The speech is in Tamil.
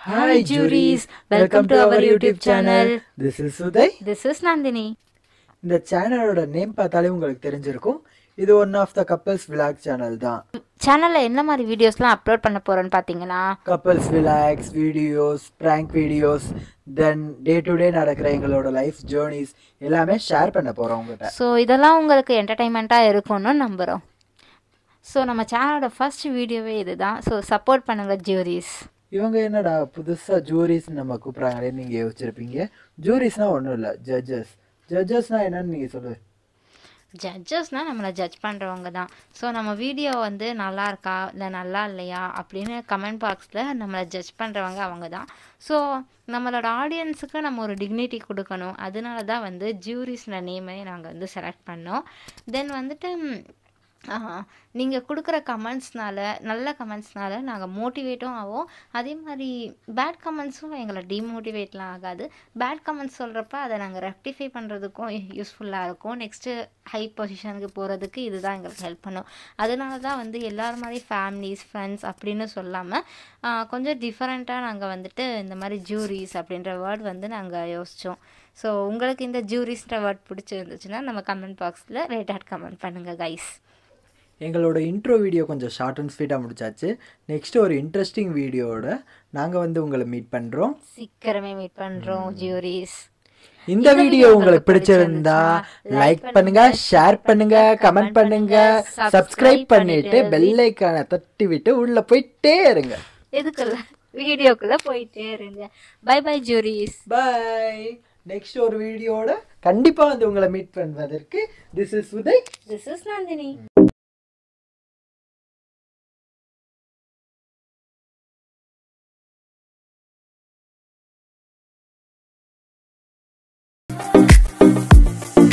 Hi, juries. Welcome to our YouTube channel. This is Uday. This is Nandini. இந்த சேனலோட நேம் பார்த்தாலே உங்களுக்கு தெரிஞ்சிருக்கும் இது one of the couples vlog channel தான் சேனலில் என்ன மாதிரி வீடியோஸ்லாம் அப்லோட் பண்ண போகிறோன்னு பார்த்தீங்கன்னா couples vlogs videos prank videos then day to day நடக்கிற எங்களோட லைஃப் ஜேர்னிஸ் எல்லாமே ஷேர் பண்ண போகிறோம் உங்கள்கிட்ட ஸோ இதெல்லாம் உங்களுக்கு என்டர்டைன்மெண்ட்டாக இருக்கும்னு நம்புகிறோம் ஸோ நம்ம சேனலோட ஃபர்ஸ்ட் வீடியோவே இதுதான் ஸோ சப்போர்ட் பண்ணுங்கள் ஜூரிஸ் இவங்க என்னடா புதுசாக ஜூரிஸ் நம்ம கூப்பிட்றாங்களே நீங்கள் யோசிச்சிருப்பீங்க ஜூரிஸ்னால் ஒன்றும் இல்லை ஜட்ஜஸ் ஜட்ஜஸ்னால் என்னன்னு நீங்கள் சொல்லு ஜட்ஜஸ்னால் நம்மளை ஜட்ஜ் பண்ணுறவங்க தான் ஸோ நம்ம வீடியோ வந்து நல்லா இருக்கா இல்லை நல்லா இல்லையா அப்படின்னு கமெண்ட் பாக்ஸில் நம்மளை ஜட்ஜ் பண்ணுறவங்க அவங்க தான் ஸோ நம்மளோட ஆடியன்ஸுக்கு நம்ம ஒரு டிக்னிட்டி கொடுக்கணும் அதனால தான் வந்து ஜூரிஸ்ன நேமே நாங்கள் வந்து செலக்ட் பண்ணோம் தென் வந்துட்டு நீங்கள் கொடுக்குற கமெண்ட்ஸ்னால நல்ல கமெண்ட்ஸ்னால நாங்கள் மோட்டிவேட்டும் ஆகும் அதே மாதிரி பேட் கமெண்ட்ஸும் எங்களை டிமோட்டிவேட்லாம் ஆகாது பேட் கமெண்ட்ஸ் சொல்கிறப்ப அதை நாங்கள் ரெக்டிஃபை பண்ணுறதுக்கும் யூஸ்ஃபுல்லாக இருக்கும் நெக்ஸ்ட்டு ஹை பொசிஷனுக்கு போகிறதுக்கு இதுதான் எங்களுக்கு ஹெல்ப் பண்ணும் அதனால தான் வந்து எல்லாரும் மாதிரி ஃபேமிலிஸ் ஃப்ரெண்ட்ஸ் அப்படின்னு சொல்லாமல் கொஞ்சம் டிஃப்ரெண்ட்டாக நாங்கள் வந்துட்டு இந்த மாதிரி ஜூரிஸ் அப்படின்ற வேர்ட் வந்து நாங்கள் யோசித்தோம் ஸோ உங்களுக்கு இந்த ஜூரிஸ்ன்ற வேர்ட் பிடிச்சிருந்துச்சுன்னா நம்ம கமெண்ட் பாக்ஸில் ரேட்டாட் கமெண்ட் பண்ணுங்கள் கைஸ் எங்களோட இன்ட்ரோ வீடியோ கொஞ்சம் ஷார்ட் அண்ட் ஸ்வீட்டாக முடிச்சாச்சு நெக்ஸ்ட் ஒரு இன்ட்ரெஸ்டிங் வீடியோவோட நாங்கள் வந்து உங்களை மீட் பண்ணுறோம் சீக்கிரமே மீட் பண்ணுறோம் ஜூரிஸ் இந்த வீடியோ உங்களுக்கு பிடிச்சிருந்தா லைக் பண்ணுங்க ஷேர் பண்ணுங்க கமெண்ட் பண்ணுங்க சப்ஸ்கிரைப் பண்ணிட்டு பெல் ஐக்கானை தட்டி விட்டு உள்ள போயிட்டே இருங்க எதுக்குள்ள வீடியோக்குள்ள போயிட்டே இருங்க பை பை ஜூரிஸ் பை நெக்ஸ்ட் ஒரு வீடியோட கண்டிப்பா வந்து உங்களை மீட் பண்ணுவதற்கு this is Uday this is Nandini